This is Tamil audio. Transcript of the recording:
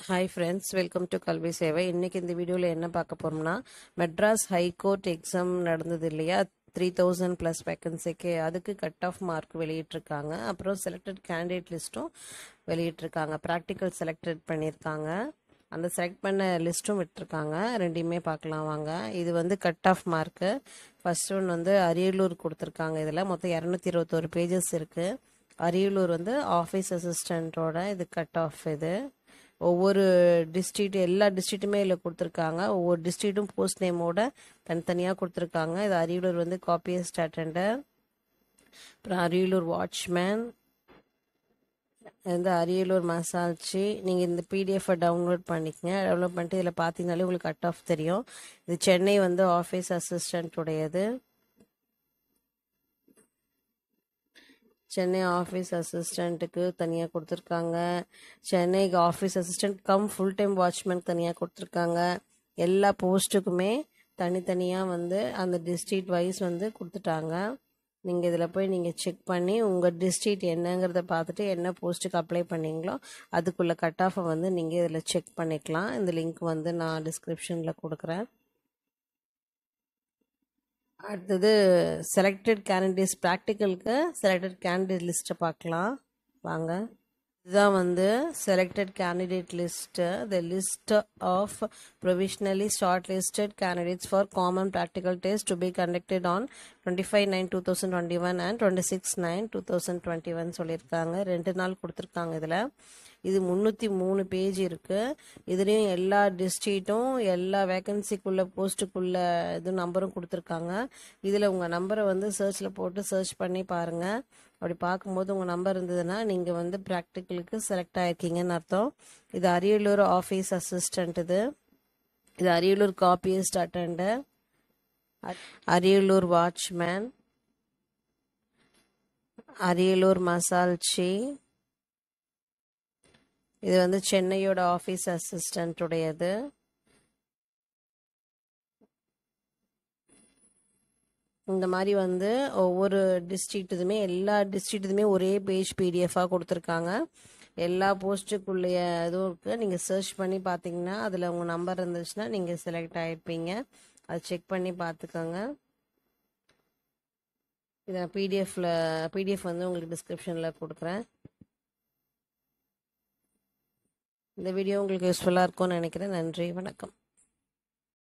ஹாய் ஃப்ரெண்ட்ஸ் வெல்கம் டு கல்வி சேவை இன்னைக்கு இந்த வீடியோவில் என்ன பார்க்க போறோம்னா மெட்ராஸ் ஹைகோர்ட் எக்ஸாம் நடந்தது இல்லையா த்ரீ தௌசண்ட் ப்ளஸ் வேக்கன்சிக்கு அதுக்கு கட் ஆஃப் மார்க் வெளியிட்டிருக்காங்க அப்புறம் செலக்டட் கேண்டிடேட் லிஸ்ட்டும் வெளியிட்டிருக்காங்க ப்ராக்டிக்கல் செலக்டட் பண்ணியிருக்காங்க அந்த செலக்ட் பண்ண லிஸ்ட்டும் விட்டுருக்காங்க ரெண்டையுமே பார்க்கலாம் வாங்க இது வந்து cut off mark first one வந்து அரியலூர் கொடுத்துருக்காங்க இதில் மொத்தம் இரநூத்தி இருபத்தோரு பேஜஸ் இருக்குது அரியலூர் வந்து ஆஃபீஸ் அசிஸ்டண்ட்டோட இது கட் ஆஃப் இது ஒவ்வொரு டிஸ்ட்ரிக்ட் எல்லா டிஸ்ட்ரிக்ட்டுமே இதில் கொடுத்துருக்காங்க ஒவ்வொரு டிஸ்ட்ரிக்ட்டும் போஸ்ட் நேமோட தனித்தனியாக கொடுத்துருக்காங்க இது அரியலூர் வந்து காப்பியஸ்ட் அட்டண்டர் அப்புறம் அரியலூர் வாட்ச்மேன் இந்த அரியலூர் மசால்ச்சி நீங்கள் இந்த பிடிஎஃபை டவுன்லோட் பண்ணிக்கங்க டவுன்லோட் பண்ணிட்டு இதில் பார்த்தீங்கனாலே உங்களுக்கு கட் ஆஃப் தெரியும் இது சென்னை வந்து ஆஃபீஸ் அசிஸ்டண்ட் உடையது சென்னை ஆஃபீஸ் அசிஸ்டண்ட்டுக்கு தனியாக கொடுத்துருக்காங்க சென்னைக்கு office assistant cum full time watchman தனியாக கொடுத்துருக்காங்க எல்லா போஸ்ட்டுக்குமே தனித்தனியாக வந்து அந்த டிஸ்ட்ரிக்ட் வைஸ் வந்து கொடுத்துட்டாங்க நீங்கள் இதில் போய் நீங்கள் செக் பண்ணி உங்கள் டிஸ்ட்ரிக்ட் என்னங்கிறத பார்த்துட்டு என்ன போஸ்ட்டுக்கு அப்ளை பண்ணீங்களோ அதுக்குள்ளே கட் ஆஃபை வந்து நீங்கள் இதில் செக் பண்ணிக்கலாம் இந்த லிங்க் வந்து நான் டிஸ்கிரிப்ஷனில் கொடுக்குறேன் அடுத்தது செலக்டட் கேண்டிடேட்ஸ் ப்ராக்டிக்கலுக்கு செலக்டட் கேண்டிடேட் லிஸ்ட்டை பார்க்கலாம் வாங்க இதுதான் வந்து selected candidate list the list of provisionally short listed candidates for common practical test to be conducted on twenty five nine two thousand twenty one and twenty six nine two thousand twenty one சொல்லியிருக்காங்க ரெண்டு நாள் கொடுத்துருக்காங்க இதில் இது முந்நூற்றி மூணு பேஜ் இருக்குது இதுலேயும் எல்லா டிஸ்ட்ரிக்ட்டும் எல்லா வேக்கன்சிக்குள்ள போஸ்ட்டுக்குள்ள இது நம்பரும் கொடுத்துருக்காங்க இதில் உங்கள் நம்பரை வந்து சர்ச்சில் போட்டு சர்ச் பண்ணி பாருங்கள் அப்படி பார்க்கும்போது உங்கள் நம்பர் இருந்ததுன்னா நீங்கள் வந்து ப்ராக்டிக்கலுக்கு செலக்ட் ஆகிருக்கீங்கன்னு அர்த்தம் இது அரியலூர் ஆஃபீஸ் அசிஸ்டண்ட் இது இது Ariyalur copyist attender Ariyalur watchman Ariyalur மசால்ச்சி இது வந்து சென்னையோட ஆஃபீஸ் அசிஸ்டண்ட் உடையது இந்த மாதிரி வந்து ஒவ்வொரு டிஸ்ட்ரிக்ட்டுதுமே எல்லா டிஸ்ட்ரிக்ட்டுதுமே ஒரே பேஜ் பிடிஎஃபாக கொடுத்துருக்காங்க எல்லா போஸ்ட்டுக்குள்ளேய இதுவும் இருக்குது நீங்கள் சர்ச் பண்ணி பார்த்தீங்கன்னா அதில் உங்கள் நம்பர் இருந்துச்சுன்னா நீங்கள் செலக்ட் ஆகிருப்பீங்க அதை செக் பண்ணி பார்த்துக்கோங்க இதை பிடிஎஃப்ல பிடிஎஃப் வந்து உங்களுக்கு டிஸ்கிரிப்ஷனில் கொடுக்குறேன் இந்த வீடியோ உங்களுக்கு யூஸ்ஃபுல்லாக இருக்கும்னு நினைக்கிறேன் நன்றி வணக்கம்